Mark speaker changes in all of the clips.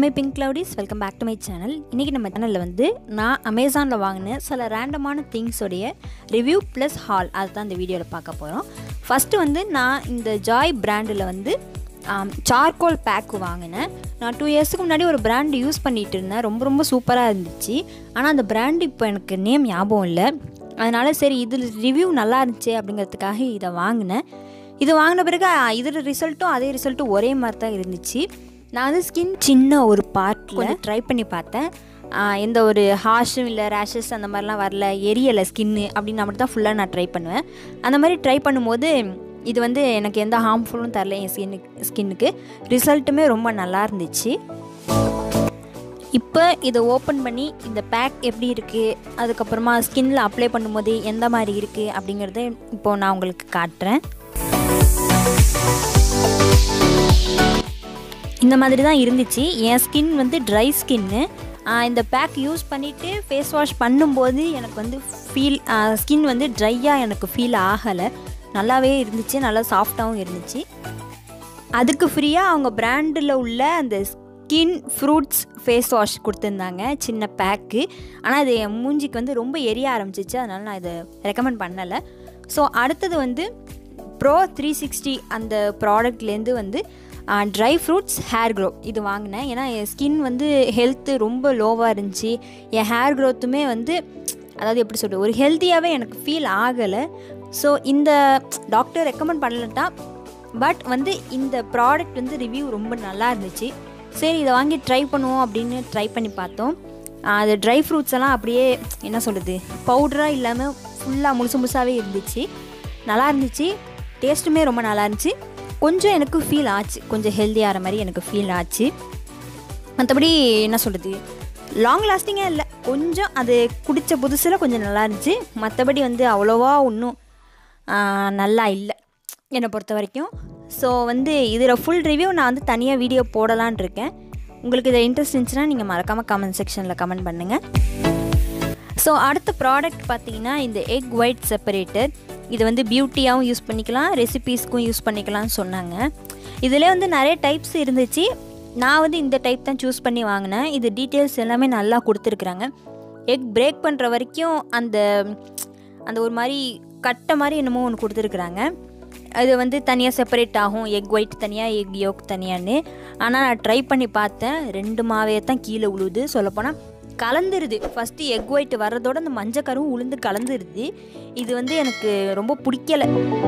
Speaker 1: my pink cloudies welcome back to my channel இன்றைக்கி நம்ம சேனலில் வந்து நான் அமேசானில் வாங்கின சில ரேண்டமான திங்ஸோடைய ரிவ்யூ ப்ளஸ் ஹால் அதுதான் இந்த வீடியோவில் பார்க்க போகிறோம் ஃபஸ்ட்டு வந்து நான் இந்த ஜாய் பிராண்டில் வந்து சார்கோல் பேக் வாங்கினேன் நான் டூ இயர்ஸுக்கு முன்னாடி ஒரு பிராண்ட் யூஸ் பண்ணிகிட்டு இருந்தேன் ரொம்ப ரொம்ப சூப்பராக இருந்துச்சு ஆனால் அந்த பிராண்ட் இப்போ எனக்கு நேம் ஞாபகம் இல்லை அதனால் சரி இதில் ரிவ்யூ நல்லா இருந்துச்சு அப்படிங்கிறதுக்காக இதை வாங்கினேன் இது வாங்கின பிறகு இதில் ரிசல்ட்டும் அதே ரிசல்ட்டும் ஒரே மாதிரி தான் இருந்துச்சு நான் வந்து ஸ்கின் சின்ன ஒரு பார்ட்டில் ட்ரை பண்ணி பார்த்தேன் ஆஹ் எந்த ஒரு ஹாஷும் இல்லை ரேஷஸ் அந்த மாதிரிலாம் வரல எரியலை ஸ்கின்னு அப்படின்னு மட்டும் தான் ஃபுல்லாக நான் ட்ரை பண்ணுவேன் அந்த மாதிரி ட்ரை பண்ணும்போது இது வந்து எனக்கு எந்த ஹார்ம்ஃபுல்லும் தரல என் ஸ்கின்னுக்கு ஸ்கின்னுக்கு ரிசல்ட்டுமே ரொம்ப நல்லா இருந்துச்சு இப்போ இதை ஓப்பன் பண்ணி இந்த பேக் எப்படி இருக்குது அதுக்கப்புறமா ஸ்கின்னில் அப்ளை பண்ணும்போது எந்த மாதிரி இருக்குது அப்படிங்கிறத இப்போது நான் உங்களுக்கு காட்டுறேன் இந்த மாதிரி தான் இருந்துச்சு என் ஸ்கின் வந்து ட்ரை ஸ்கின்னு இந்த பேக் யூஸ் பண்ணிவிட்டு ஃபேஸ் வாஷ் பண்ணும்போது எனக்கு வந்து ஃபீல் ஸ்கின் வந்து ட்ரையாக எனக்கு ஃபீல் ஆகலை நல்லாவே இருந்துச்சு நல்லா சாஃப்டாகவும் இருந்துச்சு அதுக்கு ஃப்ரீயாக அவங்க பிராண்டில் உள்ள அந்த ஸ்கின் ஃப்ரூட்ஸ் ஃபேஸ் வாஷ் கொடுத்துருந்தாங்க சின்ன பேக்கு ஆனால் இது என் மூஞ்சிக்கு வந்து ரொம்ப எரிய ஆரம்பிச்சிச்சு அதனால் நான் இதை ரெக்கமெண்ட் பண்ணலை ஸோ அடுத்தது வந்து ப்ரோ த்ரீ சிக்ஸ்டி அந்த ப்ராடக்ட்லேருந்து வந்து ட்ரை ஃப்ரூட்ஸ் ஹேர் க்ரோ இது வாங்கினேன் ஏன்னா என் ஸ்கின் வந்து ஹெல்த்து ரொம்ப லோவாக இருந்துச்சு என் ஹேர் க்ரோத்துமே வந்து அதாவது எப்படி சொல்கிறது ஒரு ஹெல்த்தியாகவே எனக்கு ஃபீல் ஆகலை ஸோ இந்த டாக்டர் ரெக்கமெண்ட் பண்ணலட்டா பட் வந்து இந்த ப்ராடக்ட் வந்து ரிவ்யூ ரொம்ப நல்லா இருந்துச்சு சரி இதை வாங்கி ட்ரை பண்ணுவோம் அப்படின்னு ட்ரை பண்ணி பார்த்தோம் அது ட்ரை ஃப்ரூட்ஸ் எல்லாம் அப்படியே என்ன சொல்கிறது பவுடராக இல்லாமல் ஃபுல்லாக முழுசு முழுசாகவே இருந்துச்சு நல்லா இருந்துச்சு டேஸ்ட்டுமே ரொம்ப நல்லா இருந்துச்சு கொஞ்சம் எனக்கு ஃபீல் ஆச்சு கொஞ்சம் ஹெல்த்தியாகிற மாதிரி எனக்கு ஃபீல் ஆச்சு மற்றபடி என்ன சொல்கிறது லாங் லாஸ்டிங்காக இல்லை கொஞ்சம் அது குடித்த புதுசில் கொஞ்சம் நல்லா இருந்துச்சு மற்றபடி வந்து அவ்வளோவா ஒன்றும் நல்லா இல்லை என்னை பொறுத்த வரைக்கும் ஸோ வந்து இதில் ஃபுல் ரிவ்யூ நான் வந்து தனியாக வீடியோ போடலான் இருக்கேன் உங்களுக்கு இதில் இன்ட்ரெஸ்ட் இருந்துச்சுன்னா நீங்கள் மறக்காமல் கமெண்ட் செக்ஷனில் கமெண்ட் பண்ணுங்கள் ஸோ அடுத்த ப்ராடக்ட் பார்த்தீங்கன்னா இந்த எக் ஒயிட் செப்பரேட்டர் இது வந்து பியூட்டியாகவும் யூஸ் பண்ணிக்கலாம் ரெசிபீஸ்க்கும் யூஸ் பண்ணிக்கலாம்னு சொன்னாங்க இதில் வந்து நிறைய டைப்ஸ் இருந்துச்சு நான் வந்து இந்த டைப் தான் சூஸ் பண்ணி வாங்கினேன் இது டீட்டெயில்ஸ் எல்லாமே நல்லா கொடுத்துருக்குறாங்க எக் பிரேக் பண்ணுற வரைக்கும் அந்த அந்த ஒரு மாதிரி கட்டை மாதிரி என்னமோ ஒன்று கொடுத்துருக்குறாங்க அது வந்து தனியாக செப்பரேட் ஆகும் எக் ஒயிட் தனியாக எக் யோக் தனியான்னு ஆனால் நான் ட்ரை பண்ணி பார்த்தேன் ரெண்டு மாவே தான் கீழே உழுவுது சொல்லப்போனால் கலந்துருது ஃபஸ்ட்டு எக் ஒயிட் வர்றதோட அந்த மஞ்சக்கரும் உளுந்து கலந்துருது இது வந்து எனக்கு ரொம்ப பிடிக்கலை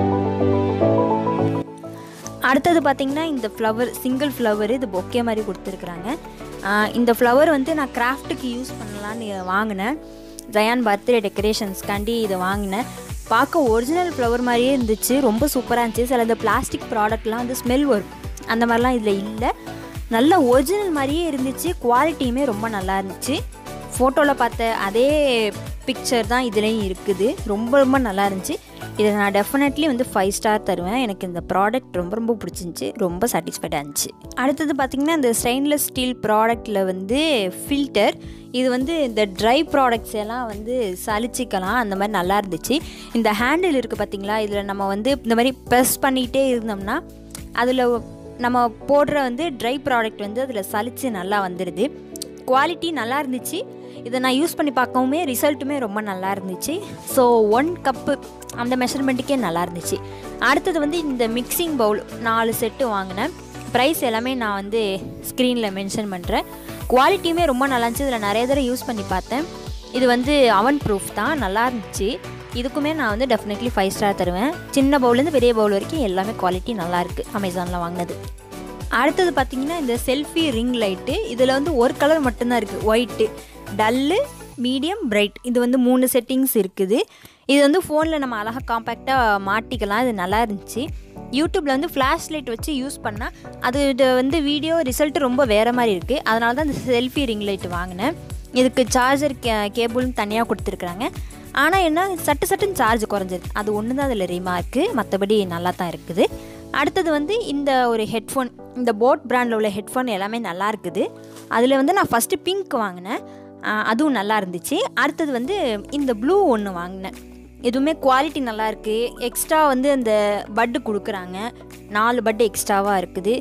Speaker 1: அடுத்தது பார்த்திங்கன்னா இந்த ஃப்ளவர் சிங்கிள் ஃப்ளவர் இது பொக்கே மாதிரி கொடுத்துருக்குறாங்க இந்த ஃப்ளவர் வந்து நான் கிராஃப்ட்டுக்கு யூஸ் பண்ணலான்னு வாங்கினேன் ஜயான் பர்த்டே டெக்கரேஷன்ஸ்க்காண்டி இதை வாங்கினேன் பார்க்க ஒரிஜினல் ஃப்ளவர் மாதிரியே இருந்துச்சு ரொம்ப சூப்பராக இருந்துச்சு சில இந்த பிளாஸ்டிக் ப்ராடக்ட்லாம் வந்து ஸ்மெல் வரும் அந்த மாதிரிலாம் இதில் இல்லை நல்ல ஒரிஜினல் மாதிரியே இருந்துச்சு குவாலிட்டியுமே ரொம்ப நல்லா இருந்துச்சு ஃபோட்டோவில் பார்த்த அதே பிக்சர் தான் இதுலேயும் இருக்குது ரொம்ப ரொம்ப நல்லா இருந்துச்சு இதை நான் டெஃபினெட்லி வந்து ஃபைவ் ஸ்டார் தருவேன் எனக்கு இந்த ப்ராடக்ட் ரொம்ப ரொம்ப பிடிச்சிருந்துச்சி ரொம்ப சாட்டிஸ்ஃபைடாக இருந்துச்சு அடுத்தது பார்த்திங்கன்னா இந்த ஸ்டெயின்லெஸ் ஸ்டீல் ப்ராடக்டில் வந்து ஃபில்டர் இது வந்து இந்த ட்ரை ப்ராடக்ட்ஸ் எல்லாம் வந்து சலிச்சிக்கலாம் அந்த மாதிரி நல்லா இருந்துச்சு இந்த ஹேண்டில் இருக்குது பார்த்திங்களா இதில் நம்ம வந்து இந்த மாதிரி ப்ரெஸ் பண்ணிகிட்டே இருந்தோம்னா அதில் நம்ம போடுற வந்து ட்ரை ப்ராடக்ட் வந்து அதில் சலித்து நல்லா வந்துடுது குவாலிட்டி நல்லா இருந்துச்சு இதை நான் யூஸ் பண்ணி பார்க்கவுமே ரிசல்ட்டுமே ரொம்ப நல்லா இருந்துச்சு ஸோ ஒன் கப்பு அந்த மெஷர்மெண்ட்டுக்கே நல்லா இருந்துச்சு அடுத்தது வந்து இந்த மிக்சிங் பவுல் நாலு செட்டு வாங்கினேன் ப்ரைஸ் எல்லாமே நான் வந்து ஸ்க்ரீனில் மென்ஷன் பண்ணுறேன் குவாலிட்டியுமே ரொம்ப நல்லா இருந்துச்சு இதில் நிறைய தடவை யூஸ் பண்ணி பார்த்தேன் இது வந்து அவன் ப்ரூஃப் தான் நல்லா இருந்துச்சு இதுக்குமே நான் வந்து டெஃபினெட்லி ஃபைவ் ஸ்டார் தருவேன் சின்ன பவுல்லேருந்து பெரிய பவுல் வரைக்கும் எல்லாமே குவாலிட்டி நல்லா இருக்குது அமேசானில் வாங்கினது அடுத்தது பார்த்திங்கன்னா இந்த செல்ஃபி ரிங் லைட்டு இதில் வந்து ஒரு கலர் மட்டும்தான் இருக்குது ஒயிட்டு டல்லு மீடியம் பிரைட் இது வந்து மூணு செட்டிங்ஸ் இருக்குது இது வந்து ஃபோனில் நம்ம அழகாக காம்பேக்டாக மாட்டிக்கலாம் இது நல்லா இருந்துச்சு யூடியூப்பில் வந்து ஃப்ளாஷ் லைட் வச்சு யூஸ் பண்ணால் அது வந்து வீடியோ ரிசல்ட் ரொம்ப வேறு மாதிரி இருக்குது அதனால தான் இந்த செல்ஃபி ரிங் லைட் வாங்கினேன் இதுக்கு சார்ஜர் கே கேபிளும் தனியாக கொடுத்துருக்குறாங்க ஆனால் என்ன சட்டு சட்டுன்னு சார்ஜ் குறைஞ்சிது அது ஒன்று தான் அதில் ரிமார்க்கு மற்றபடி நல்லா தான் இருக்குது அடுத்தது வந்து இந்த ஒரு ஹெட்ஃபோன் இந்த போட் பிராண்டில் உள்ள ஹெட்ஃபோன் எல்லாமே நல்லா இருக்குது அதில் வந்து நான் ஃபஸ்ட்டு பிங்க் வாங்கினேன் அதுவும் நல்லா இருந்துச்சு அடுத்தது வந்து இந்த ப்ளூ ஒன்று வாங்கினேன் எதுவுமே குவாலிட்டி நல்லா இருக்குது எக்ஸ்ட்ரா வந்து அந்த பட்டு கொடுக்குறாங்க நாலு பட்டு எக்ஸ்ட்ராவாக இருக்குது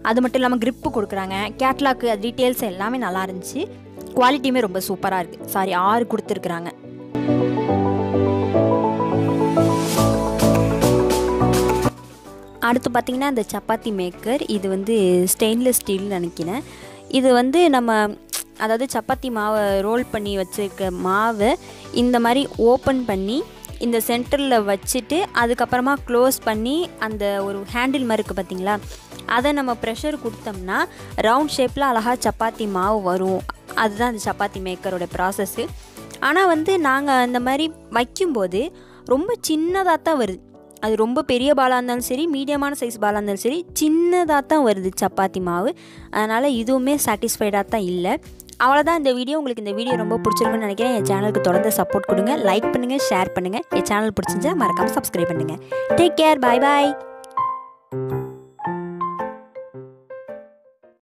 Speaker 1: அது மட்டும் இல்லாமல் grip கொடுக்குறாங்க கேட்லாக்கு டீட்டெயில்ஸ் எல்லாமே நல்லா இருந்துச்சு குவாலிட்டியுமே ரொம்ப சூப்பராக இருக்குது சாரி ஆறு கொடுத்துருக்குறாங்க அடுத்து பார்த்திங்கன்னா இந்த சப்பாத்தி மேக்கர் இது வந்து ஸ்டெயின்லெஸ் ஸ்டீல்னு நினைக்கிறேன் இது வந்து நம்ம அதாவது சப்பாத்தி மாவை ரோல் பண்ணி வச்சுருக்க மாவை இந்த மாதிரி ஓப்பன் பண்ணி இந்த சென்டரில் வச்சுட்டு அதுக்கப்புறமா க்ளோஸ் பண்ணி அந்த ஒரு ஹேண்டில் மாதிரி இருக்குது பார்த்தீங்களா அதை நம்ம ப்ரெஷர் கொடுத்தோம்னா ரவுண்ட் ஷேப்பில் அழகாக சப்பாத்தி மாவு வரும் அதுதான் அந்த சப்பாத்தி மேக்கரோட ப்ராசஸ்ஸு ஆனால் வந்து நாங்கள் அந்த மாதிரி வைக்கும்போது ரொம்ப சின்னதாக தான் வருது அது ரொம்ப பெரிய பாலாக இருந்தாலும் சரி மீடியமான சைஸ் பாலாக இருந்தாலும் சரி சின்னதாக தான் வருது சப்பாத்தி மாவு அதனால் இதுவுமே சாட்டிஸ்ஃபைடாக தான் இல்லை அவ்வளோதான் இந்த வீடியோ உங்களுக்கு இந்த வீடியோ ரொம்ப பிடிச்சிருக்குன்னு நினைக்கிறேன் என் சேனலுக்கு தொடர்ந்து சப்போர்ட் கொடுங்க லைக் பண்ணுங்கள் ஷேர் பண்ணுங்கள் என் சேனல் பிடிச்சிருந்தா மறக்காமல் சப்ஸ்கிரைப் பண்ணுங்கள் டேக் கேர் பாய் பாய்